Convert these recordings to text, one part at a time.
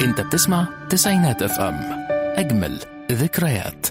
انت بتسمع تسعينات اف ام اجمل ذكريات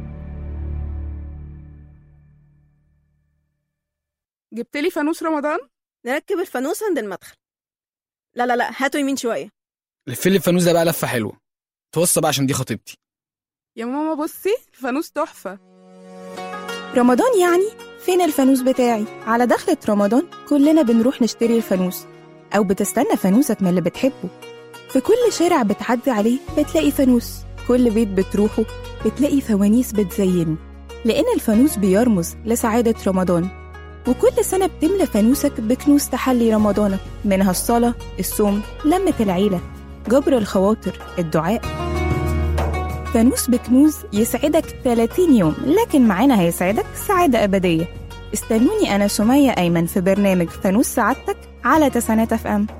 جبت لي فانوس رمضان نركب الفانوس عند المدخل لا لا لا هاتوا يمين شوية لف لي الفانوس ده بقى لفه حلوه توصى بقى عشان دي خطيبتي يا ماما بصي الفانوس تحفة رمضان يعني فين الفانوس بتاعي على دخلة رمضان كلنا بنروح نشتري الفانوس أو بتستنى فانوسك من اللي بتحبه في كل شارع بتعدي عليه بتلاقي فانوس كل بيت بتروحه بتلاقي فوانيس بتزينه لأن الفانوس بيرمز لسعادة رمضان وكل سنة بتملى فانوسك بكنوز تحلي رمضانك منها الصلاة الصوم لمة العيلة جبر الخواطر الدعاء فانوس بكنوز يسعدك 30 يوم لكن معانا هيسعدك سعادة أبدية استنوني أنا سمية أيمن في برنامج فانوس سعادتك على تسعينات اف ام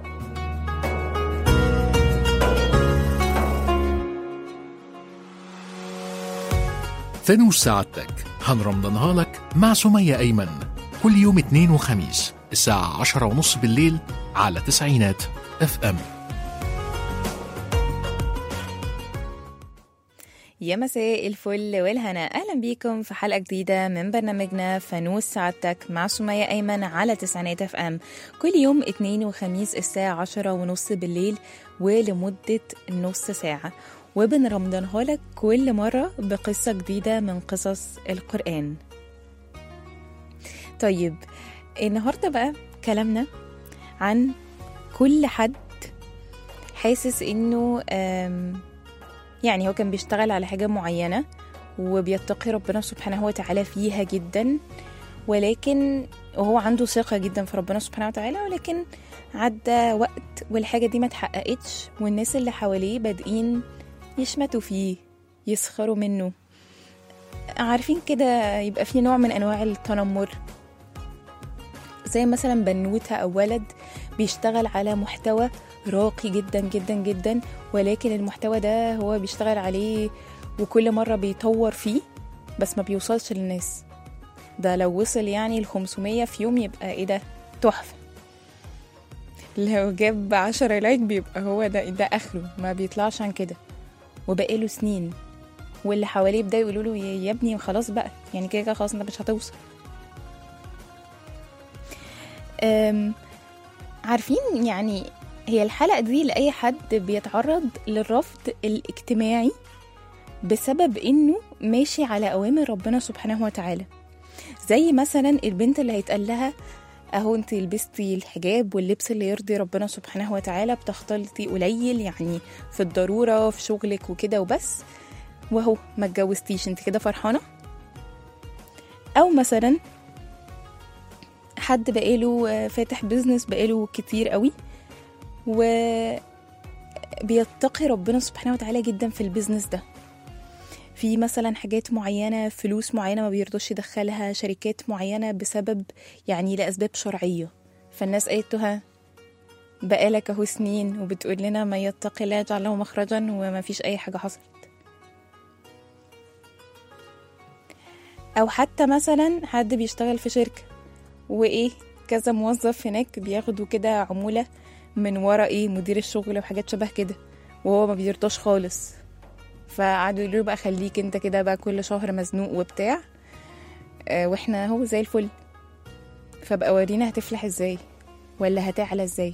فانوس سعادتك هنرمضانها لك مع سمية أيمن كل يوم اثنين وخميس الساعة عشرة ونص بالليل على تسعينات اف ام يا مساء الفل والهنا اهلا بيكم في حلقه جديده من برنامجنا فانوس سعادتك مع سمية ايمن على تسعينات اف ام كل يوم اثنين وخميس الساعه عشرة ونص بالليل ولمده نص ساعه وبنرمضانها لك كل مره بقصه جديده من قصص القران طيب النهارده بقى كلامنا عن كل حد حاسس انه آم، يعني هو كان بيشتغل على حاجة معينة وبيتقي ربنا سبحانه وتعالى فيها جدا ولكن وهو عنده ثقة جدا في ربنا سبحانه وتعالى ولكن عدى وقت والحاجة دي ما اتحققتش والناس اللي حواليه بادئين يشمتوا فيه يسخروا منه عارفين كده يبقى في نوع من أنواع التنمر زي مثلا بنوتة أو ولد بيشتغل على محتوى راقي جدا جدا جدا ولكن المحتوى ده هو بيشتغل عليه وكل مرة بيطور فيه بس ما بيوصلش للناس ده لو وصل يعني ال 500 في يوم يبقى ايه ده تحفة لو جاب عشرة لايك بيبقى هو ده ده اخره ما بيطلعش عن كده وبقاله سنين واللي حواليه يبداوا يقولوا له يا يا ابني خلاص بقى يعني كده كده خلاص انت مش هتوصل أم، عارفين يعني هي الحلقة دي لأي حد بيتعرض للرفض الاجتماعي بسبب إنه ماشي على أوامر ربنا سبحانه وتعالى زي مثلا البنت اللي هيتقال لها أهو أنت لبستي الحجاب واللبس اللي يرضي ربنا سبحانه وتعالى بتختلطي قليل يعني في الضرورة في شغلك وكده وبس وهو ما اتجوزتيش انت كده فرحانة أو مثلا حد بقاله آه، فاتح بيزنس بقاله كتير قوي وبيتقي ربنا سبحانه وتعالى جدا في البيزنس ده في مثلا حاجات معينة فلوس معينة ما بيرضوش يدخلها شركات معينة بسبب يعني لأسباب شرعية فالناس قالت له ها بقالك اهو سنين وبتقول لنا ما يتقي الله يجعل له مخرجا وما فيش أي حاجة حصلت أو حتى مثلا حد بيشتغل في شركة وإيه كذا موظف هناك بياخدوا كده عمولة من ورا ايه مدير الشغل وحاجات شبه كده وهو ما بيرضاش خالص فقعدوا يقولوا له بقى خليك انت كده بقى كل شهر مزنوق وبتاع آه واحنا هو زي الفل فبقى ورينا هتفلح ازاي ولا هتعلى ازاي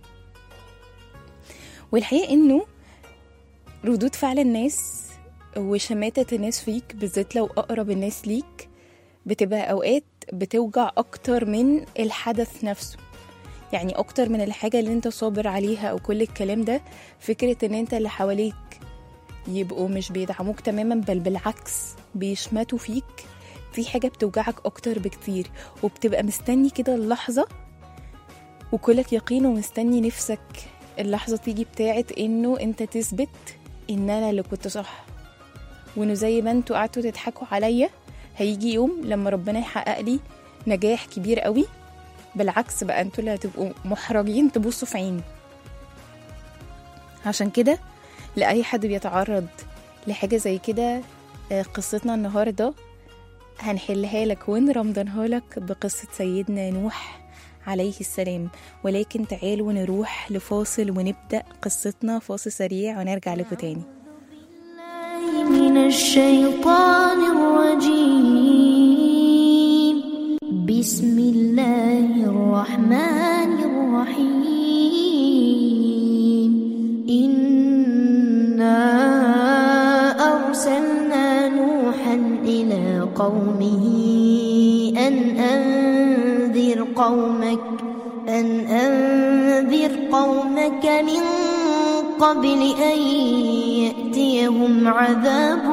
والحقيقة انه ردود فعل الناس وشماتة الناس فيك بالذات لو أقرب الناس ليك بتبقى أوقات بتوجع أكتر من الحدث نفسه يعني اكتر من الحاجه اللي انت صابر عليها او كل الكلام ده فكره ان انت اللي حواليك يبقوا مش بيدعموك تماما بل بالعكس بيشمتوا فيك دي حاجه بتوجعك اكتر بكتير وبتبقى مستني كده اللحظه وكلك يقين ومستني نفسك اللحظه تيجي بتاعت انه انت تثبت ان انا اللي كنت صح وانه زي ما انتوا قعدتوا تضحكوا عليا هيجي يوم لما ربنا يحقق لي نجاح كبير قوي بالعكس بقى انتوا اللي هتبقوا محرجين تبصوا في عيني عشان كده لأي حد بيتعرض لحاجة زي كده آه، قصتنا النهاردة هنحلها لك ونرمضانها لك بقصة سيدنا نوح عليه السلام ولكن تعالوا نروح لفاصل ونبدأ قصتنا فاصل سريع ونرجع لكم تاني من الشيطان الرجيم بسم الله الرحمن الرحيم إنا أرسلنا نوحا إلى قومه أن أنذر قومك أن أنذر قومك من قبل أن يأتيهم عذاب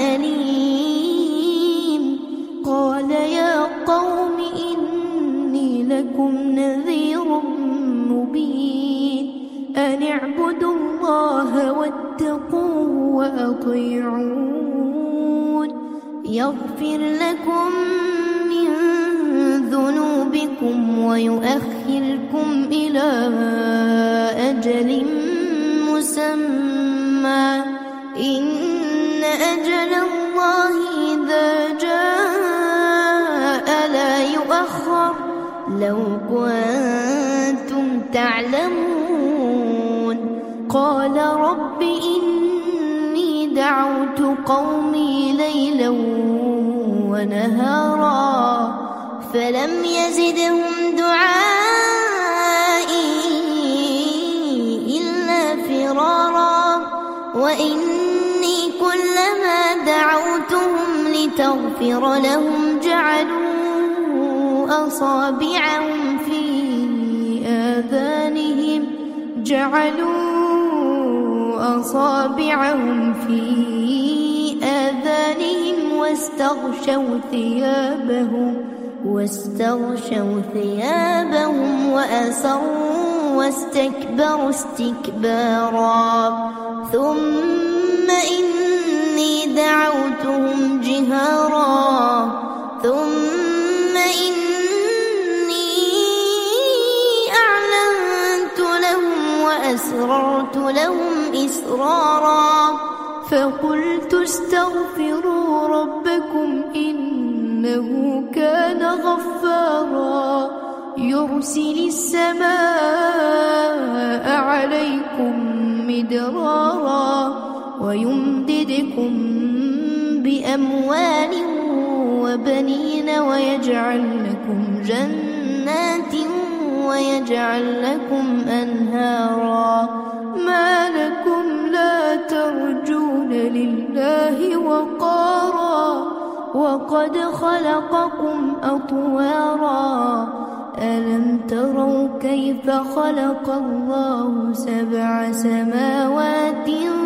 أليم قال يا قوم إني لكم نذير مبين أن اعبدوا الله واتقوه وأطيعون يغفر لكم من ذنوبكم ويؤخركم إلى أجل مسمى إن أجل الله إذا جاء لا يؤخر لو كنتم تعلمون قال رب إني دعوت قومي ليلا ونهارا فلم يزدهم دعائي إلا فرارا وإني كلما دعوتهم لتغفر لهم جعلوا أصابعهم في آذانهم جعلوا أصابعهم في آذانهم واستغشوا ثيابهم واستغشوا ثيابهم وأسروا واستكبروا استكبارا ثم إني دعوتهم جهارا ثم إني أعلنت لهم وأسررت لهم إسرارا فقلت استغفروا ربكم إنه كان غفارا يرسل السماء عليكم مدرارا ويمددكم بأموال وبنين ويجعل لكم جنات ويجعل لكم أنهارا ما لكم لا ترجون لله وقارا وقد خلقكم أطوارا ألم تروا كيف خلق الله سبع سماوات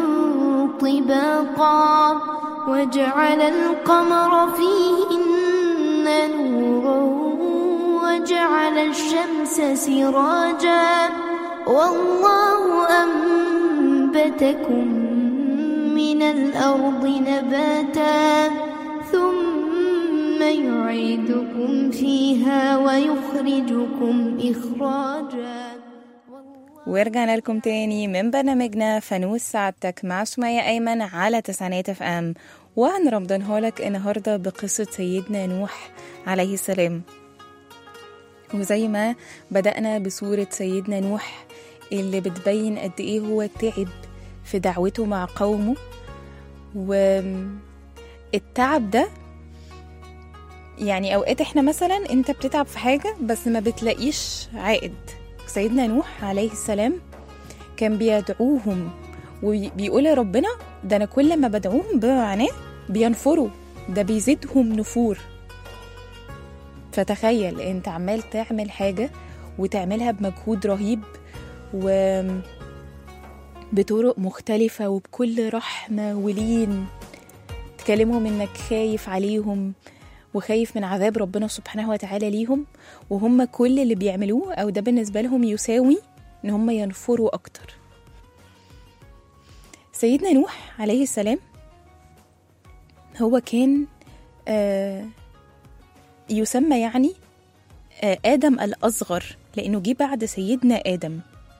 طباقا وجعل القمر فيهن نورا وجعل الشمس سراجا والله أنبتكم من الأرض نباتا ثم يعيدكم فيها ويخرجكم إخراجا ورجعنا لكم تاني من برنامجنا فانوس سعادتك مع سمية أيمن على تسعينات اف ام وهنرمضانها لك النهاردة بقصة سيدنا نوح عليه السلام وزي ما بدأنا بصورة سيدنا نوح اللي بتبين قد إيه هو تعب في دعوته مع قومه والتعب ده يعني أوقات إحنا مثلا أنت بتتعب في حاجة بس ما بتلاقيش عائد سيدنا نوح عليه السلام كان بيدعوهم وبيقول يا ربنا ده أنا كل ما بدعوهم بمعناه بينفروا ده بيزيدهم نفور فتخيل انت عمال تعمل حاجة وتعملها بمجهود رهيب و بطرق مختلفة وبكل رحمة ولين تكلمهم انك خايف عليهم وخايف من عذاب ربنا سبحانه وتعالى ليهم وهم كل اللي بيعملوه او ده بالنسبة لهم يساوي ان هم ينفروا اكتر سيدنا نوح عليه السلام هو كان آه يسمى يعني آه آدم الأصغر لأنه جه بعد سيدنا آدم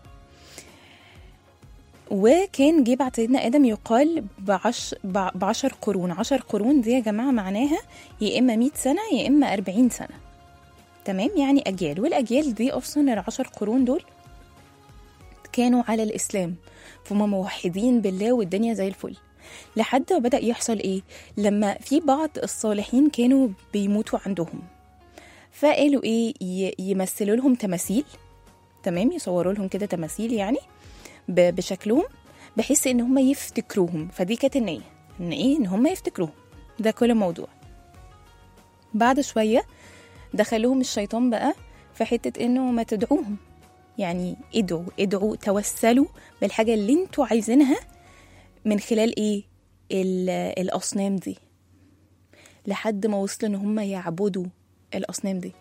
وكان جه بعد سيدنا آدم يقال بعش بعشر قرون عشر قرون دي يا جماعة معناها يا إما مئة سنة يا إما أربعين سنة تمام يعني أجيال والأجيال دي أصلا العشر قرون دول كانوا على الإسلام فهم موحدين بالله والدنيا زي الفل لحد ما بدأ يحصل إيه لما في بعض الصالحين كانوا بيموتوا عندهم فقالوا إيه ي- يمثلوا لهم تماثيل تمام يصوروا لهم كده تماثيل يعني ب- بشكلهم بحيث ان هم يفتكروهم فدي كانت النية ان ايه ان هم يفتكروهم ده كل الموضوع بعد شوية دخلهم الشيطان بقى في حتة انه ما تدعوهم يعني ادعوا ادعوا توسلوا بالحاجة اللي انتوا عايزينها من خلال ايه ال- الاصنام دي لحد ما وصلوا ان هم يعبدوا الاصنام دي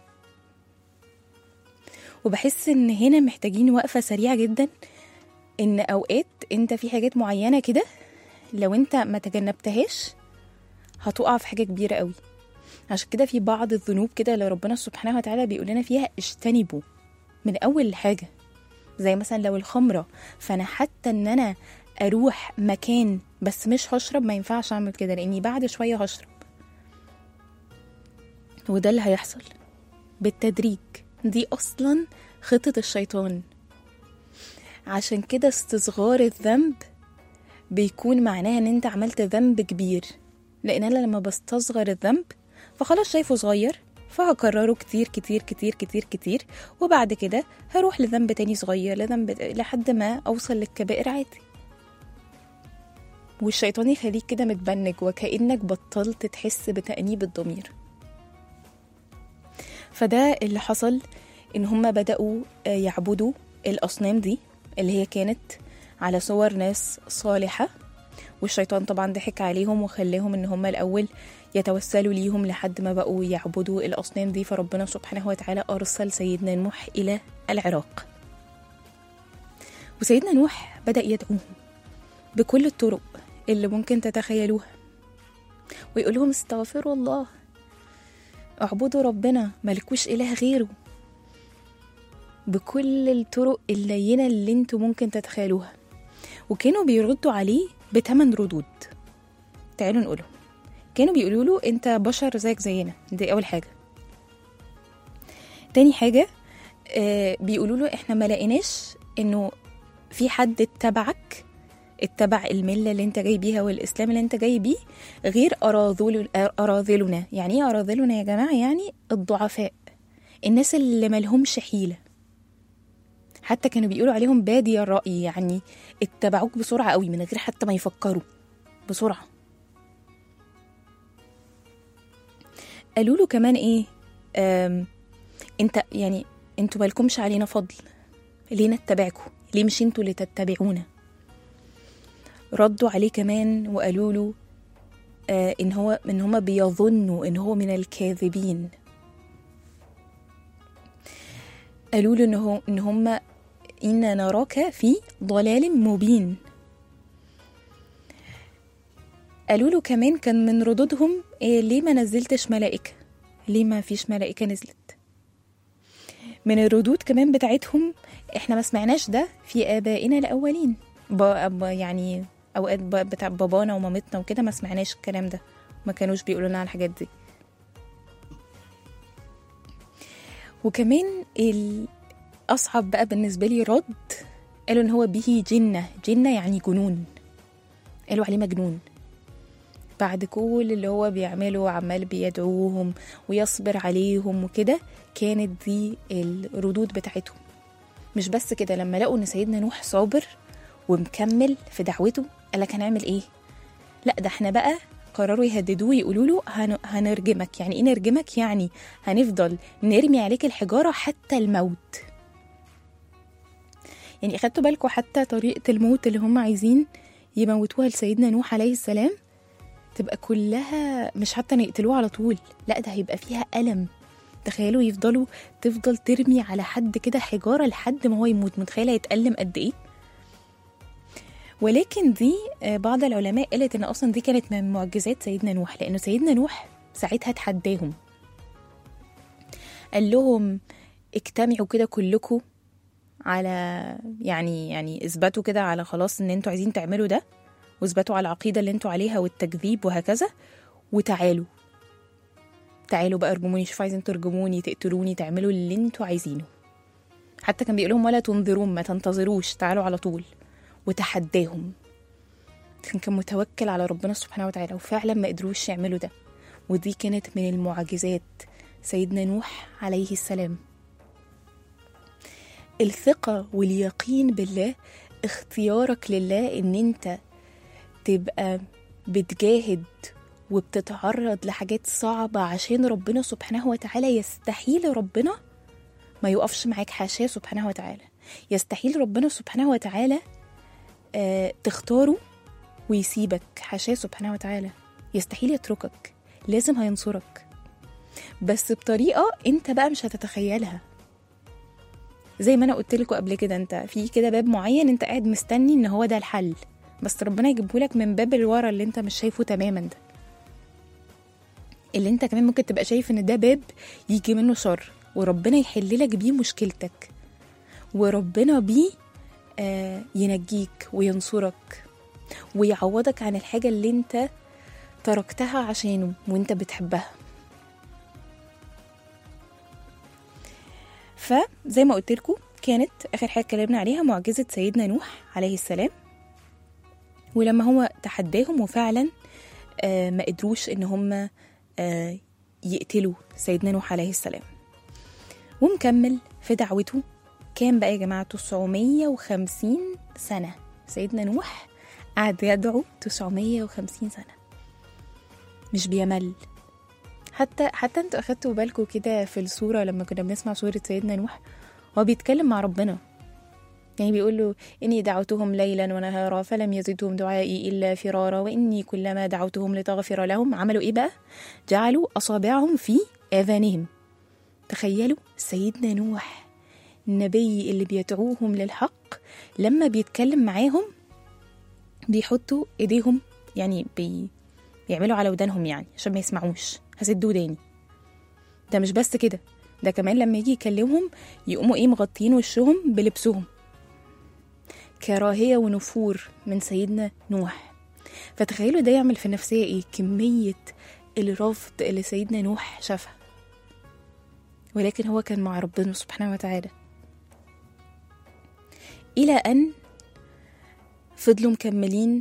وبحس ان هنا محتاجين وقفة سريعة جدا ان اوقات انت في حاجات معينة كده لو انت ما تجنبتهاش هتقع في حاجة كبيرة قوي عشان كده في بعض الذنوب كده اللي ربنا سبحانه وتعالى بيقول لنا فيها اجتنبوا من اول حاجة زي مثلا لو الخمرة فانا حتى ان انا اروح مكان بس مش هشرب ما ينفعش اعمل كده لاني بعد شوية هشرب وده اللي هيحصل بالتدريج دي اصلا خطة الشيطان عشان كده استصغار الذنب بيكون معناها ان انت عملت ذنب كبير لان انا لما بستصغر الذنب فخلاص شايفه صغير فهكرره كتير كتير كتير كتير كتير وبعد كده هروح لذنب تاني صغير لذنب لحد ما اوصل للكبائر عادي والشيطان يخليك كده متبنج وكأنك بطلت تحس بتأنيب الضمير فده اللي حصل ان هم بدأوا آه، يعبدوا الأصنام دي اللي هي كانت على صور ناس صالحة والشيطان طبعا ضحك عليهم وخلاهم ان هم الأول يتوسلوا ليهم لحد ما بقوا يعبدوا الأصنام دي فربنا سبحانه وتعالى أرسل سيدنا نوح إلى العراق وسيدنا نوح بدأ يدعوهم بكل الطرق اللي ممكن تتخيلوها ويقول لهم استغفروا الله اعبدوا ربنا ملكوش إله غيره بكل الطرق اللينة اللي انتوا ممكن تتخيلوها وكانوا بيردوا عليه بتمن ردود تعالوا نقولهم كانوا بيقولوا له انت بشر زيك زينا دي اول حاجة تاني حاجة آه بيقولوا له احنا ما لقيناش انه في حد اتبعك اتبع الملة اللي انت جاي بيها والاسلام اللي انت جاي بيه غير أراذل أراذلنا يعني ايه أراذلنا يا جماعة يعني الضعفاء الناس اللي ملهمش حيلة حتى كانوا بيقولوا عليهم بادي الرأي يعني اتبعوك بسرعة قوي من غير حتى ما يفكروا بسرعة قالوا له كمان ايه آم انت يعني انتوا مالكمش علينا فضل ليه نتبعكم ليه مش انتوا اللي تتبعونا ردوا عليه كمان وقالوا له آه ان هو ان هما بيظنوا ان هو من الكاذبين قالوا له ان هو ان هما إنا نراك في ضلال مبين قالوا له كمان كان من ردودهم إيه ليه ما نزلتش ملائكة ليه ما فيش ملائكة نزلت من الردود كمان بتاعتهم احنا ما سمعناش ده في آبائنا الأولين با با- يعني أوقات با- بتاع بابانا ومامتنا وكده ما سمعناش الكلام ده ما كانوش بيقولوا لنا على الحاجات دي وكمان الأصعب بقى بالنسبة لي رد قالوا إن هو به جنة جنة يعني جنون قالوا عليه مجنون بعد كل اللي هو بيعمله وعمال بيدعوهم ويصبر عليهم وكده كانت دي الردود بتاعتهم مش بس كده لما لقوا ان سيدنا نوح صابر ومكمل في دعوته قال لك هنعمل ايه لا ده احنا بقى قرروا يهددوه يقولوا له هن... هنرجمك يعني ايه نرجمك يعني هنفضل نرمي عليك الحجاره حتى الموت يعني اخدتوا بالكم حتى طريقه الموت اللي هم عايزين يموتوها لسيدنا نوح عليه السلام تبقى كلها مش حتى نقتلوه على طول لا ده هيبقى فيها ألم تخيلوا يفضلوا تفضل ترمي على حد كده حجارة لحد ما هو يموت متخيلة يتألم قد إيه ولكن دي آه، بعض العلماء قالت إن أصلا دي كانت من معجزات سيدنا نوح لأنه سيدنا نوح ساعتها تحداهم قال لهم اجتمعوا كده كلكم على يعني يعني اثبتوا كده على خلاص ان انتوا عايزين تعملوا ده واثبتوا على العقيده اللي انتوا عليها والتكذيب وهكذا وتعالوا تعالوا بقى ارجموني شوفوا عايزين ترجموني تقتلوني تعملوا اللي انتوا عايزينه حتى كان بيقول لهم ولا تنظرون ما تنتظروش تعالوا على طول وتحداهم لكن كان متوكل على ربنا سبحانه وتعالى وفعلا ما قدروش يعملوا ده ودي كانت من المعجزات سيدنا نوح عليه السلام الثقة واليقين بالله اختيارك لله ان انت تبقى بتجاهد وبتتعرض لحاجات صعبة عشان ربنا سبحانه وتعالى يستحيل ربنا ما يقفش معاك حاشاه سبحانه وتعالى يستحيل ربنا سبحانه وتعالى آه تختاره ويسيبك حاشاه سبحانه وتعالى يستحيل يتركك لازم هينصرك بس بطريقة انت بقى مش هتتخيلها زي ما انا قلت لكم قبل كده انت في كده باب معين انت قاعد مستني ان هو ده الحل بس ربنا يجيبه لك من باب اللي ورا اللي انت مش شايفه تماما ده اللي انت كمان ممكن تبقى شايف ان ده باب يجي منه شر وربنا يحل لك بيه مشكلتك وربنا بيه آه ينجيك وينصرك ويعوضك عن الحاجة اللي انت تركتها عشانه وانت بتحبها فزي ما قلت لكم كانت اخر حاجه اتكلمنا عليها معجزه سيدنا نوح عليه السلام ولما هو تحداهم وفعلا آه ما قدروش ان هم آه يقتلوا سيدنا نوح عليه السلام ومكمل في دعوته كان بقى يا جماعه 950 سنه سيدنا نوح قعد يدعو 950 سنه مش بيمل حتى حتى انتوا اخدتوا بالكم كده في الصوره لما كنا بنسمع سوره سيدنا نوح هو بيتكلم مع ربنا يعني بيقول له إني دعوتهم ليلا ونهارا فلم يزدهم دعائي إلا فرارا وإني كلما دعوتهم لتغفر لهم عملوا إيه بقى؟ جعلوا أصابعهم في آذانهم تخيلوا سيدنا نوح النبي اللي بيدعوهم للحق لما بيتكلم معاهم بيحطوا إيديهم يعني بي بيعملوا على ودانهم يعني عشان ما يسمعوش هسدوا وداني ده مش بس كده ده كمان لما يجي يكلمهم يقوموا ايه مغطيين وشهم بلبسهم كراهية ونفور من سيدنا نوح فتخيلوا ده يعمل في النفسية ايه كمية الرفض اللي سيدنا نوح شافها ولكن هو كان مع ربنا سبحانه وتعالى إلى أن فضلوا مكملين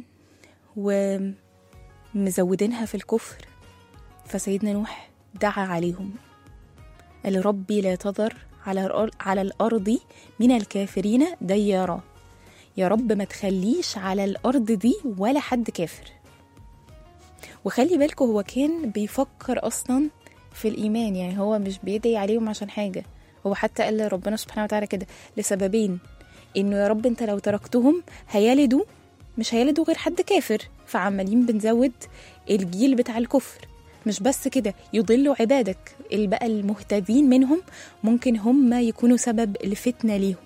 ومزودينها في الكفر فسيدنا نوح دعا عليهم قال ربي لا تذر على على الأرض من الكافرين ديارا يا رب ما تخليش على الأرض دي ولا حد كافر وخلي بالكم هو كان بيفكر أصلا في الإيمان يعني هو مش بيدعي عليهم عشان حاجة هو حتى قال لربنا سبحانه وتعالى كده لسببين إنه يا رب أنت لو تركتهم هيلدوا مش هيلدوا غير حد كافر فعمالين بنزود الجيل بتاع الكفر مش بس كده يضلوا عبادك اللي بقى المهتدين منهم ممكن هم يكونوا سبب الفتنة ليهم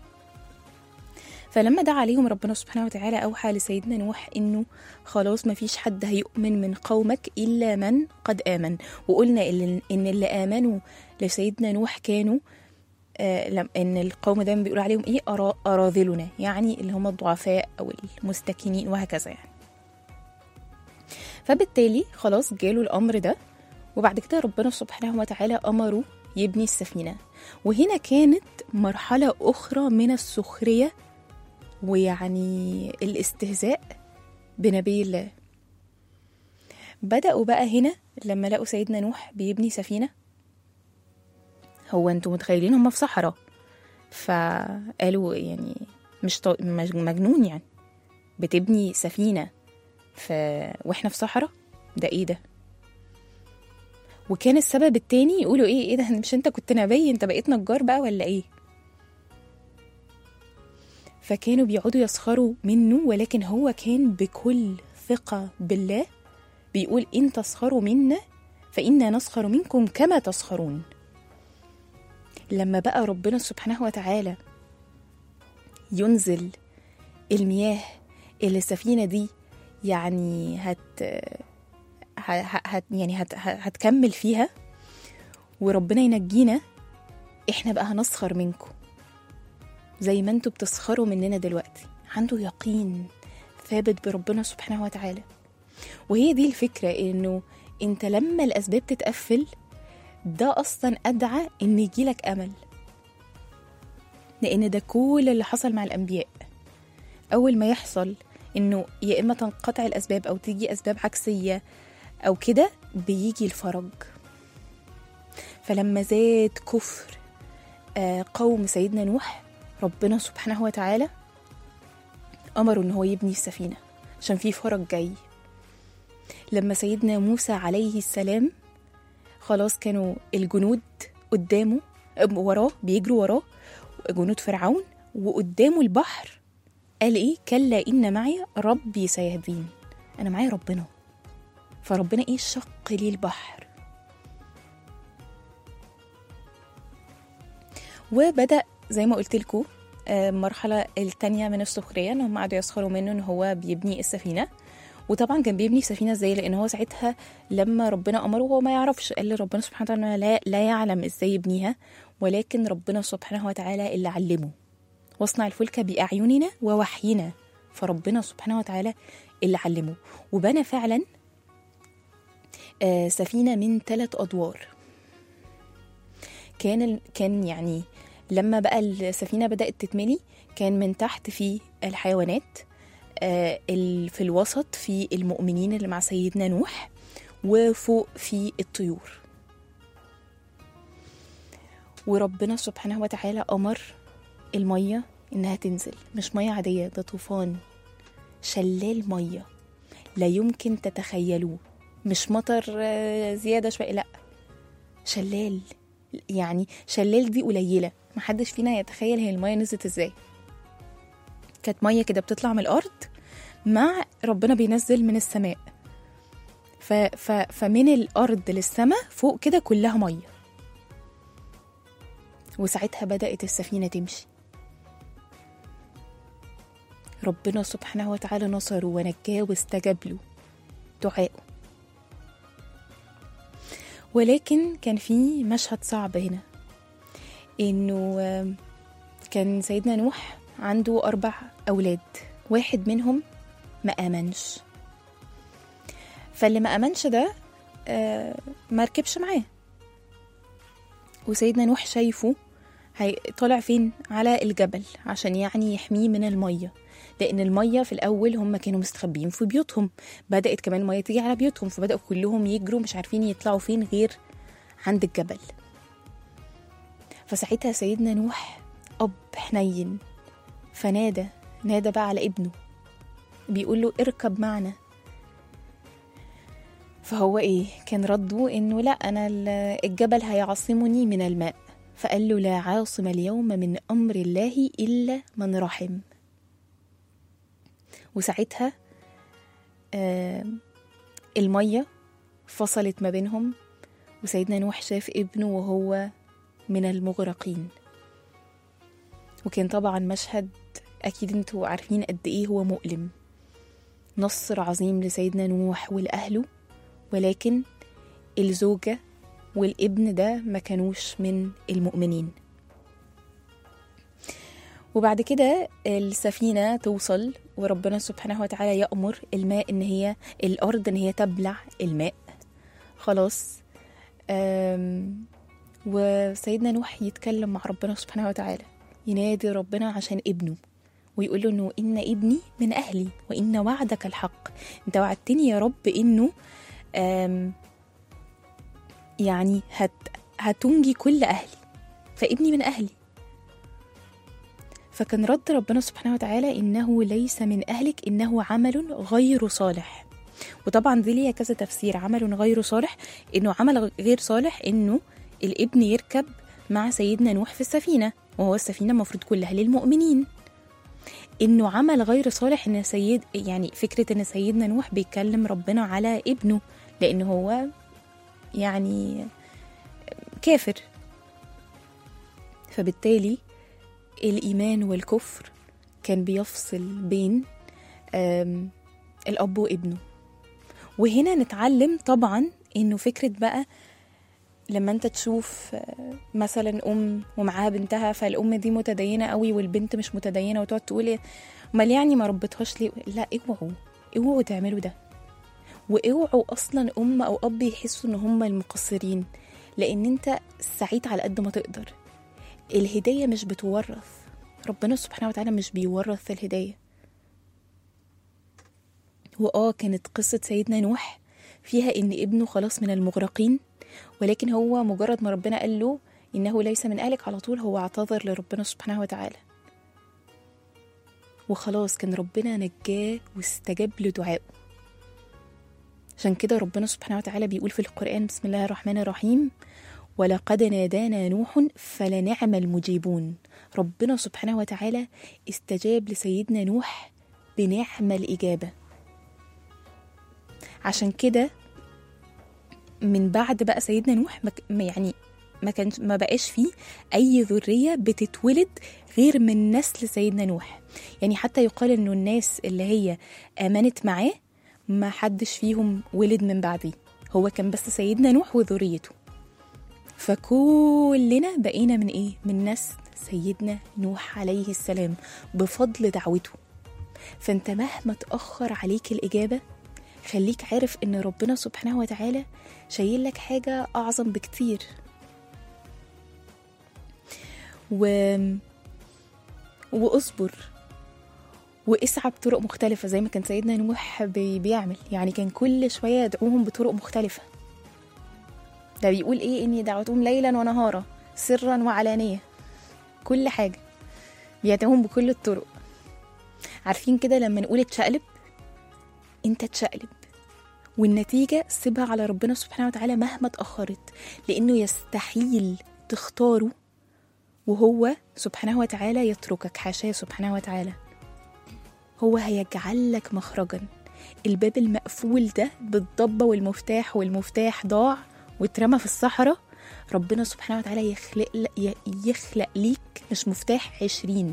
فلما دعا عليهم ربنا سبحانه وتعالى أوحى لسيدنا نوح إنه خلاص ما فيش حد هيؤمن من قومك إلا من قد آمن وقلنا إن اللي آمنوا لسيدنا نوح كانوا آه إن القوم دايما بيقولوا عليهم إيه أراذلنا يعني اللي هم الضعفاء أو المستكينين وهكذا يعني فبالتالي خلاص جاله الأمر ده وبعد كده ربنا سبحانه وتعالى أمره يبني السفينة وهنا كانت مرحلة أخرى من السخرية ويعني الاستهزاء بنبي الله بدأوا بقى هنا لما لقوا سيدنا نوح بيبني سفينة هو انتوا متخيلين هم في صحراء فقالوا يعني مش طو... مجنون يعني بتبني سفينة ف... واحنا في صحراء ده ايه ده وكان السبب التاني يقولوا ايه ايه ده مش انت كنت نبي انت بقيت نجار بقى ولا ايه فكانوا بيقعدوا يسخروا منه ولكن هو كان بكل ثقة بالله بيقول إن تسخروا منا فإنا نسخر منكم كما تسخرون لما بقى ربنا سبحانه وتعالى ينزل المياه اللي السفينة دي يعني هت هت يعني هت هتكمل فيها وربنا ينجينا احنا بقى هنسخر منكم زي ما انتوا بتسخروا مننا دلوقتي عنده يقين ثابت بربنا سبحانه وتعالى وهي دي الفكرة انه انت لما الاسباب تتقفل ده اصلا ادعى ان يجيلك امل لان ده كل اللي حصل مع الانبياء اول ما يحصل انه يا اما تنقطع الاسباب او تيجي اسباب عكسيه او كده بيجي الفرج فلما زاد كفر آه، قوم سيدنا نوح ربنا سبحانه وتعالى امره ان هو يبني السفينه عشان في فرج جاي لما سيدنا موسى عليه السلام خلاص كانوا الجنود قدامه أم- وراه بيجروا وراه جنود فرعون وقدامه البحر قال ايه كلا ان معي ربي سيهدين انا معايا ربنا فربنا ايه شق لي البحر وبدا زي ما قلت لكم المرحله الثانيه من السخريه ان هم قعدوا يسخروا منه ان هو بيبني السفينه وطبعا كان بيبني السفينه ازاي لان هو ساعتها لما ربنا امره هو ما يعرفش قال ربنا سبحانه وتعالى لا, لا يعلم ازاي يبنيها ولكن ربنا سبحانه وتعالى اللي علمه واصنع الفلك باعيننا ووحينا فربنا سبحانه وتعالى اللي علمه وبنى فعلا آه، سفينه من ثلاث ادوار كان ال- كان يعني لما بقى السفينه بدات تتملي كان من تحت في الحيوانات آه، ال- في الوسط في المؤمنين اللي مع سيدنا نوح وفوق في الطيور وربنا سبحانه وتعالى أمر المية إنها تنزل مش مية عادية ده طوفان شلال مية لا يمكن تتخيلوه مش مطر آه، زيادة شوية لأ شلال يعني شلال دي قليلة محدش فينا يتخيل هي المية نزلت ازاي كانت مية كده بتطلع من الأرض مع ربنا بينزل من السماء ف ف فمن الأرض للسماء فوق كده كلها مية وساعتها بدأت السفينة تمشي ربنا سبحانه وتعالى نصره ونجاه واستجاب له دعائه ولكن كان في مشهد صعب هنا انه آم، كان سيدنا نوح عنده اربع اولاد واحد منهم ما امنش فاللي ما امنش ده آه، ما ركبش معاه وسيدنا نوح شايفه هي طالع فين على الجبل عشان يعني يحميه من الميه لان الميه في الاول هم كانوا مستخبيين في بيوتهم بدات كمان الميه تيجي على بيوتهم فبداوا كلهم يجروا مش عارفين يطلعوا فين غير عند الجبل فساعتها سيدنا نوح اب حنين فنادى نادى بقى على ابنه بيقول له اركب معنا فهو ايه كان رده انه لا انا ال- الجبل هيعصمني من الماء فقال له لا عاصم اليوم من امر الله الا من رحم وساعتها آه الميه فصلت ما بينهم وسيدنا نوح شاف ابنه وهو من المغرقين وكان طبعا مشهد اكيد انتوا عارفين قد ايه هو مؤلم نصر عظيم لسيدنا نوح ولاهله ولكن الزوجة والابن ده ما كانوش من المؤمنين وبعد كده السفينة توصل وربنا سبحانه وتعالى يأمر الماء إن هي الأرض إن هي تبلع الماء خلاص أم، وسيدنا نوح يتكلم مع ربنا سبحانه وتعالى ينادي ربنا عشان ابنه ويقول له انه ان ابني من اهلي وان وعدك الحق انت وعدتني يا رب انه آم، يعني هت هتنجي كل أهلي فابني من أهلي فكان رد ربنا سبحانه وتعالى إنه ليس من أهلك إنه عمل غير صالح وطبعا دي ليها كذا تفسير عمل غير صالح إنه عمل غير صالح إنه الابن يركب مع سيدنا نوح في السفينة وهو السفينة المفروض كلها للمؤمنين إنه عمل غير صالح إن سيد يعني فكرة إن سيدنا نوح بيكلم ربنا على ابنه لأن هو يعني كافر فبالتالي الإيمان والكفر كان بيفصل بين آم، الأب وابنه وهنا نتعلم طبعا إنه فكرة بقى لما انت تشوف آه، مثلا ام ومعاها بنتها فالام دي متدينه قوي والبنت مش متدينه وتقعد تقول إيه، امال يعني ما ربيتهاش ليه لا اوعوا اوعوا تعملوا ده واوعوا اصلا ام او اب يحسوا ان هم المقصرين لان انت سعيت على قد ما تقدر الهدايه مش بتورث ربنا سبحانه وتعالى مش بيورث الهدايه واه كانت قصه سيدنا نوح فيها ان ابنه خلاص من المغرقين ولكن هو مجرد ما ربنا قال له انه ليس من اهلك على طول هو اعتذر لربنا سبحانه وتعالى وخلاص كان ربنا نجاه واستجاب لدعائه عشان كده ربنا سبحانه وتعالى بيقول في القرآن بسم الله الرحمن الرحيم ولقد نادانا نوح فلنعم المجيبون ربنا سبحانه وتعالى استجاب لسيدنا نوح بنعم الإجابة عشان كده من بعد بقى سيدنا نوح ما ك- ما يعني ما كانش ما بقاش فيه اي ذريه بتتولد غير من نسل سيدنا نوح يعني حتى يقال انه الناس اللي هي امنت معاه ما حدش فيهم ولد من بعديه هو كان بس سيدنا نوح وذريته فكلنا بقينا من ايه من نسل سيدنا نوح عليه السلام بفضل دعوته فانت مهما تاخر عليك الاجابه خليك عارف ان ربنا سبحانه وتعالى شايل لك حاجه اعظم بكتير و... واصبر واسعى بطرق مختلفة زي ما كان سيدنا نوح بي... بيعمل يعني كان كل شوية يدعوهم بطرق مختلفة ده بيقول ايه اني دعوتهم ليلا ونهارا سرا وعلانية كل حاجة بيدعوهم بكل الطرق عارفين كده لما نقول اتشقلب انت اتشقلب والنتيجة سيبها على ربنا سبحانه وتعالى مهما اتأخرت لأنه يستحيل تختاره وهو سبحانه وتعالى يتركك حاشاه سبحانه وتعالى هو هيجعل لك مخرجا الباب المقفول ده بالضبة والمفتاح والمفتاح ضاع واترمى في الصحراء ربنا سبحانه وتعالى يخلق ي- يخلق ليك مش مفتاح عشرين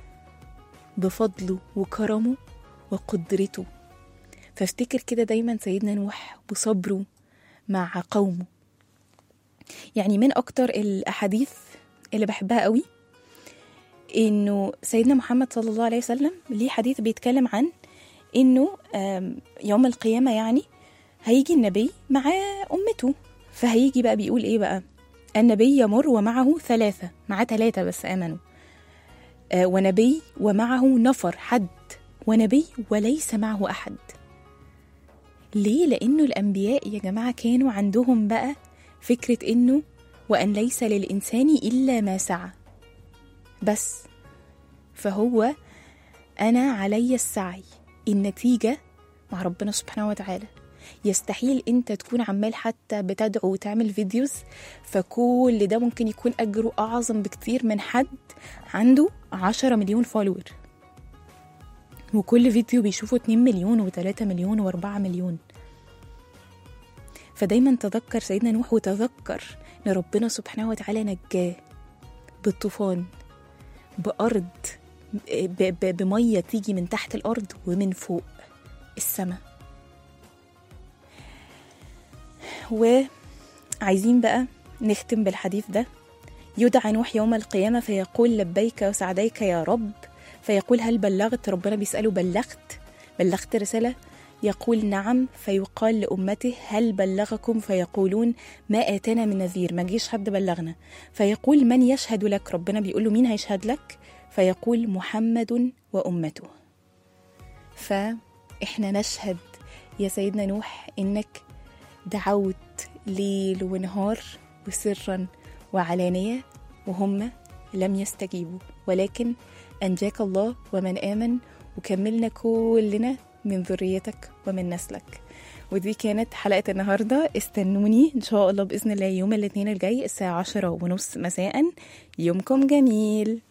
بفضله وكرمه وقدرته فافتكر كده دايما سيدنا نوح وصبره مع قومه يعني من اكتر الاحاديث اللي بحبها قوي انه سيدنا محمد صلى الله عليه وسلم ليه حديث بيتكلم عن انه آم، يوم القيامه يعني هيجي النبي مع امته فهيجي بقى بيقول ايه بقى النبي يمر ومعه ثلاثه معاه ثلاثه بس امنوا آه، ونبي ومعه نفر حد ونبي وليس معه احد ليه لانه الانبياء يا جماعه كانوا عندهم بقى فكره انه وان ليس للانسان الا ما سعى بس فهو انا علي السعي النتيجه مع ربنا سبحانه وتعالى يستحيل انت تكون عمال حتى بتدعو وتعمل فيديوز فكل ده ممكن يكون اجره اعظم بكتير من حد عنده عشرة مليون فولور وكل فيديو بيشوفه 2 مليون و3 مليون و4 مليون فدايما تذكر سيدنا نوح وتذكر ان ربنا سبحانه وتعالى نجاه بالطوفان بأرض ب- ب- بمية تيجي من تحت الأرض ومن فوق السماء وعايزين بقى نختم بالحديث ده يدعى نوح يوم القيامة فيقول لبيك وسعديك يا رب فيقول هل بلغت ربنا بيسأله بلغت بلغت رسالة يقول نعم فيقال لأمته هل بلغكم فيقولون ما آتانا من نذير ما جيش حد بلغنا فيقول من يشهد لك ربنا بيقول له مين هيشهد لك فيقول محمد وأمته فإحنا نشهد يا سيدنا نوح إنك دعوت ليل ونهار وسرا وعلانية وهم لم يستجيبوا ولكن أنجاك الله ومن آمن وكملنا كلنا من ذريتك ومن نسلك ودي كانت حلقة النهاردة استنوني إن شاء الله بإذن الله يوم الاثنين الجاي الساعة عشرة ونص مساء يومكم جميل